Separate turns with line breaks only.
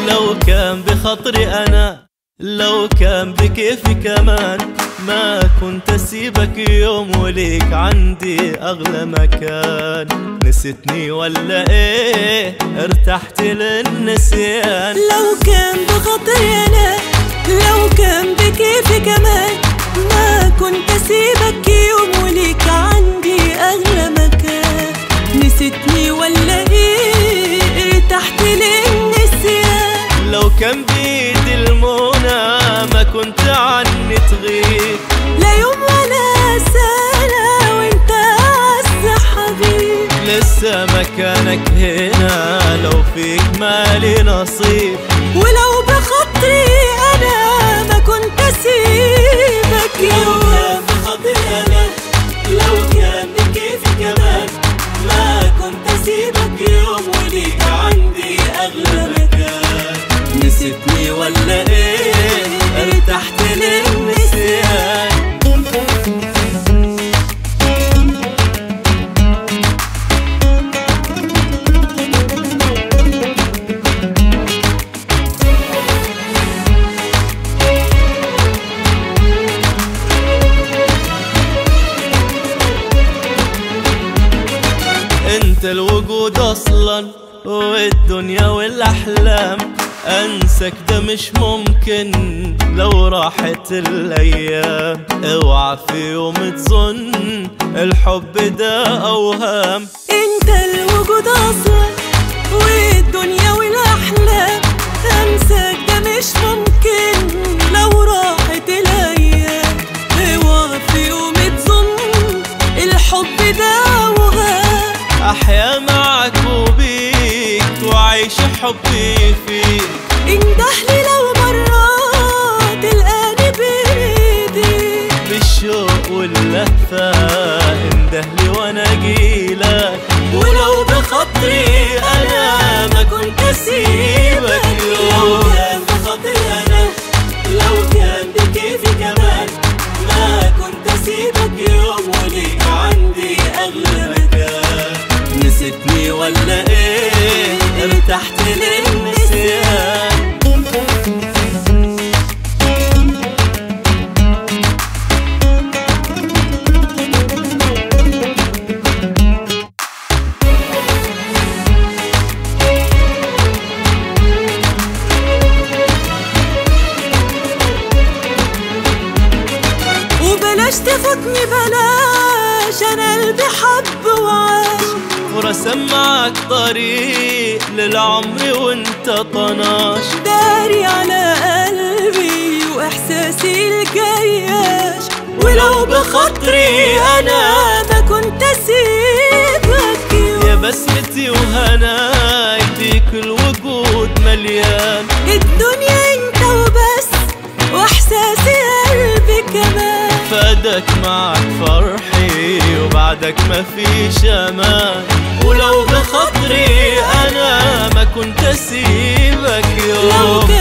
لو كان بخطري أنا لو كان بكيفي كمان ما كنت اسيبك يوم وليك عندي اغلى مكان نسيتني ولا ايه ارتحت للنسيان
لو كان بخاطري انا لو كان بكيفي كمان ما كنت اسيبك يوم وليك عندي اغلى مكان نسيتني ولا ايه ارتحت للنسيان
لو كان بيدي المنى ما كنت عني تغيب
لا يوم ولا سنة وانت اعز حبيب
لسه مكانك هنا لو فيك مالي نصيب
ولو بخاطري انا ما كنت اسيبك يوم
بخاطري انا لو كان بكيفي كمان ما كنت اسيبك يوم وليك عندي اغلى مكان نسيتني ولا ايه ارتحت للنسيان انت الوجود اصلا والدنيا والاحلام انسك ده مش ممكن لو راحت الايام اوعى في يوم تظن الحب ده اوهام
انت الوجود اصلا والدنيا والاحلام امسك ده مش ممكن لو راحت الايام اوعى في يوم تظن الحب ده وهام
احيا معك وبيك وعيش حبي فيك
اندهلي لو مرات تلقاني بايدي
بالشوق واللهفة اندهلي وانا جيلك ولو بخاطري انا ما كنت اسيبك لو كان بخاطري انا لو كان بكيفي كمان ما كنت اسيبك يوم وليك عندي اغلى مكان نسيتني ولا ايه ارتحت للنسيان
وبلاش تفوتني بلاش انا قلبي حب وعاش
ورسم معك طريق للعمر وانت طناش
داري على قلبي واحساسي الجياش ولو بخاطري انا ما كنت اسيبك
يا
يوم
بسمتي وهناي فيك الوجود مليان
الدنيا انت وبس واحساسي قلبي كمان
فادك معك فرحي وبعدك ما فيش امان ولو بخاطري انا ما كنت اسيبك
لو
يوم